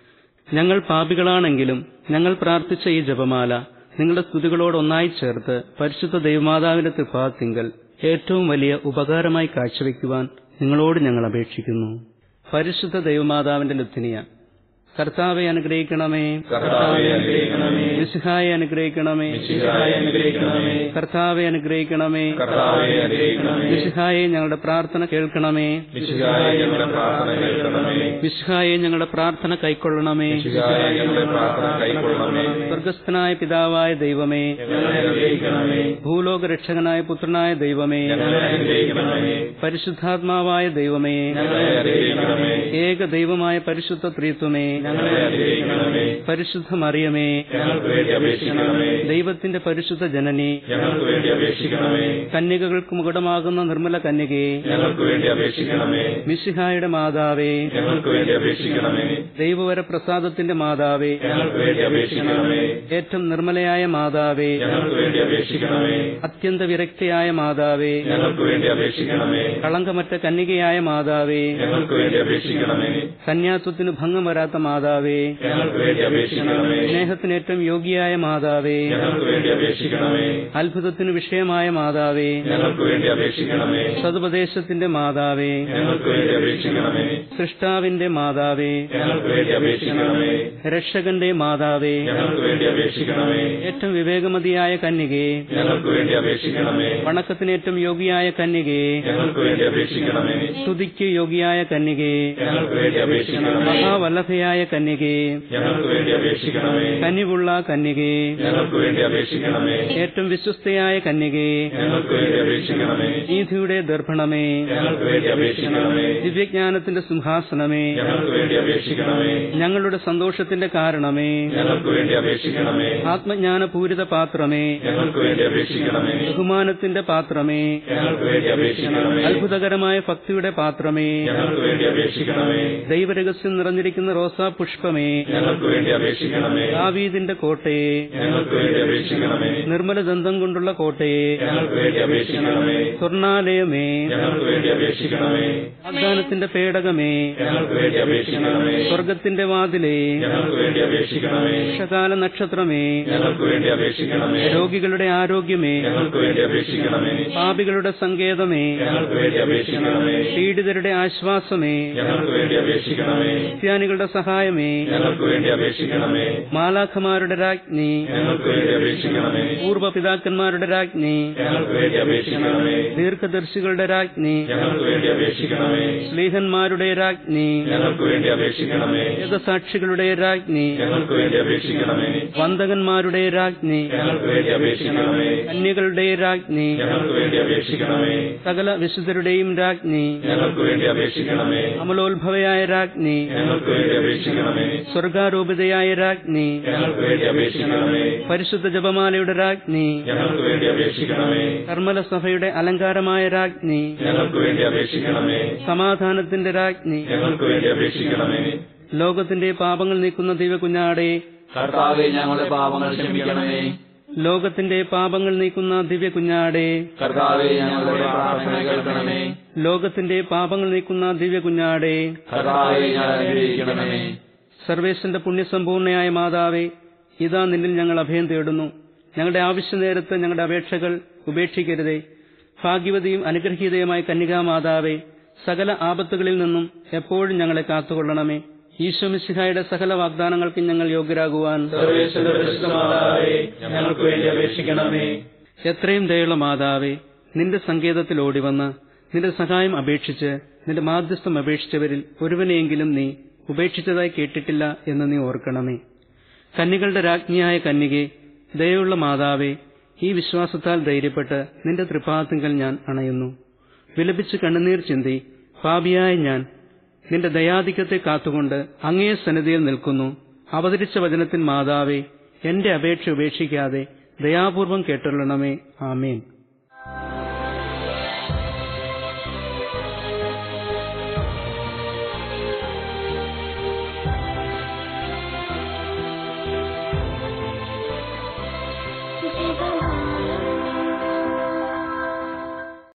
ഞങ്ങൾ പാപികളാണെങ്കിലും ഞങ്ങൾ പ്രാർത്ഥിച്ച ഈ ജപമാല നിങ്ങളുടെ സ്തുതികളോട് ഒന്നായി ചേർത്ത് പരിശുദ്ധ ദൈവമാതാവിന്റെ തൃപ്പാത്തിങ്കൽ ഏറ്റവും വലിയ ഉപകാരമായി കാഴ്ചവെക്കുവാൻ നിങ്ങളോട് ഞങ്ങൾ അപേക്ഷിക്കുന്നു പരിശുദ്ധ ദൈവമാതാവിന്റെ ലുത്തിനിയ കർത്താവെ അനുഗ്രഹിക്കണമേ കർത്താവെ അനുഗ്രഹിക്കണമേ മിശിഹായെ അനുഗ്രഹിക്കണമേ മിശിഹായെ അനുഗ്രഹിക്കണമേ കർത്താവെ അനുഗ്രഹിക്കണമേ കർത്താവെ അനുഗ്രഹിക്കണമേ മിശിഹായെ ഞങ്ങളുടെ പ്രാർത്ഥന കേൾക്കണമേ മിശിഹായെ ഞങ്ങളുടെ പ്രാർത്ഥന കേൾക്കണമേ മിശിഹായെ ഞങ്ങളുടെ പ്രാർത്ഥന കൈക്കൊള്ളണമേ മിശിഹായെ ഞങ്ങളുടെ പ്രാർത്ഥന കൈക്കൊള്ളണമേ സ്വർഗസ്ഥനായ പിതാവായ ദൈവമേ ഞങ്ങളെ അനുഗ്രഹിക്കണമേ ഭൂലോക രക്ഷകനായ പുത്രനായ ദൈവമേ ഞങ്ങളെ അനുഗ്രഹിക്കണമേ പരിശുദ്ധാത്മാവായ ദൈവമേ ഞങ്ങളെ അനുഗ്രഹിക്കണമേ ഏക ദൈവമായ പരിശുദ്ധ ത്രിത്വമേ ഞങ്ങളെ അനുഗ്രഹിക്കണമേ പരിശുദ്ധ മറിയമേ ഞങ്ങൾക്ക് വേണ്ടി അപേക്ഷിക്കണമേ ദൈവത്തിന്റെ പരിശുദ്ധ ജനനി ഞങ്ങൾക്ക് വേണ്ടി അപേക്ഷിക്കണമേ കന്യകകൾക്ക് മുകുടമാകുന്ന നിർമ്മല കന്യകയെ ഞങ്ങൾക്ക് വേണ്ടി അപേക്ഷിക്കണമേ മിശിഹായുടെ മാതാവേ ഞങ്ങൾക്ക് വേണ്ടി അപേക്ഷിക്കണമേ ദൈവവര പ്രസാദത്തിന്റെ മാതാവേ ഞങ്ങൾക്ക് വേണ്ടി അപേക്ഷിക്കണമേ ഏറ്റവും നിർമ്മലയായ മാതാവേ ഞങ്ങൾക്ക് വേണ്ടി അപേക്ഷിക്കണമേ അത്യന്ത വിരക്തിയായ മാതാവേ ഞങ്ങൾക്ക് വേണ്ടി അപേക്ഷിക്കണമേ കളങ്കമറ്റ കന്യകയായ മാതാവേ ഞങ്ങൾക്ക് വേണ്ടി അപേക്ഷിക്കണമേ കന്യാത്വത്തിന് ഭംഗം വരാത്ത മാതാവേ ഞങ്ങൾക്ക് വേണ്ടി അപേക്ഷിക്കണമേ സ്നേഹത്തിന് ഏറ്റവും യോഗ്യയായ മാതാവേ ഞങ്ങൾക്ക് വേണ്ടി അപേക്ഷിക്കണമേ അത്ഭുതത്തിന് വിഷയമായ മാതാവേ ഞങ്ങൾക്ക് വേണ്ടി അപേക്ഷിക്കണമേ സതുപദേശത്തിന്റെ മാതാവേ ഞങ്ങൾക്ക് വേണ്ടി അപേക്ഷിക്കണമേ സൃഷ്ടാവിന്റെ മാതാവേ ഞങ്ങൾക്ക് വേണ്ടി അപേക്ഷിക്കണമേ രക്ഷകന്റെ മാതാവേ ഞങ്ങൾക്ക് വേണ്ടി അപേക്ഷിക്കണമേ ഏറ്റവും വിവേകമതിയായ കന്യകേ ഞങ്ങൾക്ക് വേണ്ടി അപേക്ഷിക്കണമേ വണക്കത്തിന് ഏറ്റവും യോഗ്യയായ കന്യകേ ഞങ്ങൾക്ക് വേണ്ടി അപേക്ഷിക്കണമേ സ്തുതിക്ക് യോഗ്യയായ കന്യകേ ഞങ്ങൾക്ക് വേണ്ടി അപേക്ഷിക്കണമേ മഹാവല്ലഭയായ കന്യകേ ഞങ്ങൾക്ക് വേണ്ടി അപേക്ഷിക്കണമേ കനിവുള്ള കന്യകേ ഞങ്ങൾക്ക് വേണ്ടി അപേക്ഷിക്കണമേ ഏറ്റവും വിശ്വസ്തയായ കന്യകേ ഞങ്ങൾക്ക് വേണ്ടി അപേക്ഷിക്കണമേ നീതിയുടെ ദർപ്പണമേ ഞങ്ങൾക്ക് വേണ്ടി അപേക്ഷിക്കണമേ ദിവ്യജ്ഞാനത്തിന്റെ സിംഹാസനമേ ഞങ്ങൾക്ക് വേണ്ടി അപേക്ഷിക്കണമേ ഞങ്ങളുടെ സന്തോഷത്തിന്റെ കാരണമേ ഞങ്ങൾക്ക് വേണ്ടി അപേക്ഷിക്കണമേ ആത്മജ്ഞാനപൂരിത പാത്രമേ ഞങ്ങൾക്ക് വേണ്ടി അപേക്ഷിക്കണമേ ബഹുമാനത്തിന്റെ പാത്രമേ ഞങ്ങൾക്ക് വേണ്ടി അപേക്ഷിക്കണമേ അത്ഭുതകരമായ ഭക്തിയുടെ പാത്രമേ ഞങ്ങൾക്ക് വേണ്ടി അപേക്ഷിക്കണമേ ദൈവരഹസ്യം നിറഞ്ഞിരിക്കുന്ന റോസാ പുഷ്പമേ ഞങ്ങൾക്ക് വേണ്ടി അപേക്ഷിക്കണമേ ദാവീദിന്റെ കോട്ടയെ ഞങ്ങൾക്ക് വേണ്ടി അപേക്ഷിക്കണമേ നിർമ്മല ദന്തം കൊണ്ടുള്ള കോട്ടയെ ഞങ്ങൾക്ക് വേണ്ടി അപേക്ഷിക്കണമേ സ്വർണാലയമേ ഞങ്ങൾക്ക് വേണ്ടി അപേക്ഷിക്കണമേ വാഗ്ദാനത്തിന്റെ പേടകമേ ഞങ്ങൾക്ക് വേണ്ടി അപേക്ഷിക്കണമേ സ്വർഗത്തിന്റെ വാതിലേ ഞങ്ങൾക്ക് വേണ്ടി അപേക്ഷിക്കണമേ വർഷകാല നക്ഷത്രമേ ഞങ്ങൾക്ക് വേണ്ടി അപേക്ഷിക്കണമേ രോഗികളുടെ ആരോഗ്യമേ ഞങ്ങൾക്ക് വേണ്ടി അപേക്ഷിക്കണമേ പാപികളുടെ സങ്കേതമേ ഞങ്ങൾക്ക് വേണ്ടി അപേക്ഷിക്കണമേ പീഡിതരുടെ ആശ്വാസമേ ഞങ്ങൾക്ക് വേണ്ടി അപേക്ഷിക്കണമേ ക്രിസ്ത്യാനികളുടെ സഹായമേ ഞങ്ങൾക്ക് വേണ്ടി അപേക്ഷിക്കണമേ മാലാഖമാരുടെ രാജ്ഞി ഞങ്ങൾക്ക് വേണ്ടി അപേക്ഷിക്കണമേ പൂർവ്വ പിതാക്കന്മാരുടെ രാജ്ഞി ഞങ്ങൾക്ക് വേണ്ടി അപേക്ഷിക്കണമേ ദീർഘദർശികളുടെ രാജ്ഞി ഞങ്ങൾക്ക് വേണ്ടി അപേക്ഷിക്കണമേ സ്ലീഹന്മാരുടെ രാജ്ഞി ഞങ്ങൾക്ക് വേണ്ടി അപേക്ഷിക്കണമേ വേദസാക്ഷികളുടെ രാജ്ഞി ഞങ്ങൾക്ക് വേണ്ടി അപേക്ഷിക്കണമേ വന്ദകന്മാരുടെ രാജ്ഞി ഞങ്ങൾക്ക് വേണ്ടി അപേക്ഷിക്കണമേ കന്യകളുടെ രാജ്ഞി ഞങ്ങൾക്ക് വേണ്ടി അപേക്ഷിക്കണമേ സകല വിശുദ്ധരുടെയും രാജ്ഞി ഞങ്ങൾക്ക് വേണ്ടി അപേക്ഷിക്കണമേ അമലോത്ഭവയായ രാജ്ഞി ഞങ്ങൾക്ക് വേണ്ടി അപേക്ഷിക്കണമേ സ്വർഗാരൂപിതയായ രാജ്ഞി ഞങ്ങൾക്ക് വേണ്ടി അപേക്ഷിക്കണമേ പരിശുദ്ധ ജപമാലയുടെ രാജ്ഞി ഞങ്ങൾക്ക് വേണ്ടി അപേക്ഷിക്കണമേ കർമ്മല സഭയുടെ അലങ്കാരമായ രാജ്ഞി ഞങ്ങൾക്ക് വേണ്ടി അപേക്ഷിക്കണമേ സമാധാനത്തിന്റെ രാജ്ഞി ഞങ്ങൾക്ക് വേണ്ടി അപേക്ഷിക്കണമേ ലോകത്തിന്റെ പാപങ്ങൾ നീക്കുന്ന ദിവ്യകുഞ്ഞാടെ കർത്താവെ ഞങ്ങളുടെ പാപങ്ങൾ ക്ഷമിക്കണമേ ലോകത്തിന്റെ പാപങ്ങൾ നീക്കുന്ന ദിവ്യകുഞ്ഞാടെ കർത്താവെ ഞങ്ങളുടെ പ്രാർത്ഥന കേൾക്കണമേ ലോകത്തിന്റെ പാപങ്ങൾ നീക്കുന്ന ദിവ്യകുഞ്ഞാടെ കർത്താവെ ഞങ്ങളെ അനുഗ്രഹിക്കണമേ സർവേശ്വന്റെ പുണ്യസമ്പൂർണയായ മാതാവേ ഇതാ നിന്നിൽ ഞങ്ങൾ അഭയം തേടുന്നു ഞങ്ങളുടെ ആവശ്യ നേരത്ത് ഞങ്ങളുടെ അപേക്ഷകൾ ഉപേക്ഷിക്കരുതേ ഭാഗ്യവതിയും അനുഗ്രഹീതയുമായ കന്യകാമാതാവേ സകല ആപത്തുകളിൽ നിന്നും എപ്പോഴും ഞങ്ങളെ കാത്തുകൊള്ളണമേ ഈശ്വമിശിഹായുടെ സകല വാഗ്ദാനങ്ങൾക്കും ഞങ്ങൾ യോഗ്യരാകുവാൻ സർവേശ്വര പരിശുദ്ധമാതാവേ ഞങ്ങൾക്ക് വേണ്ടി അപേക്ഷിക്കണമേ എത്രയും ദയുള്ള മാതാവേ നിന്റെ സങ്കേതത്തിൽ ഓടിവന്ന് നിന്റെ സഹായം അപേക്ഷിച്ച് നിന്റെ മാധ്യസ്ഥം അപേക്ഷിച്ചവരിൽ ഒരുവനെയെങ്കിലും നീ ഉപേക്ഷിച്ചതായി കേട്ടിട്ടില്ല എന്ന് നീ ഓർക്കണമേ കന്നികളുടെ രാജ്ഞിയായ കന്യകെ ദയുള്ള മാതാവേ ഈ വിശ്വാസത്താൽ ധൈര്യപ്പെട്ട് നിന്റെ തൃപ്പാത്തിങ്കൽ ഞാൻ അണയുന്നു വിലപിച്ച് കണ്ണുനീർ ചിന്തി പാപിയായ ഞാൻ നിന്റെ ദയാധിക്യത്തെ കാത്തുകൊണ്ട് അങ്ങേ സന്നിധിയിൽ നിൽക്കുന്നു അവതരിച്ച വചനത്തിൻ മാതാവേ എന്റെ അപേക്ഷ ഉപേക്ഷിക്കാതെ ദയാപൂർവം കേട്ടുള്ളണമേ ആമേൻ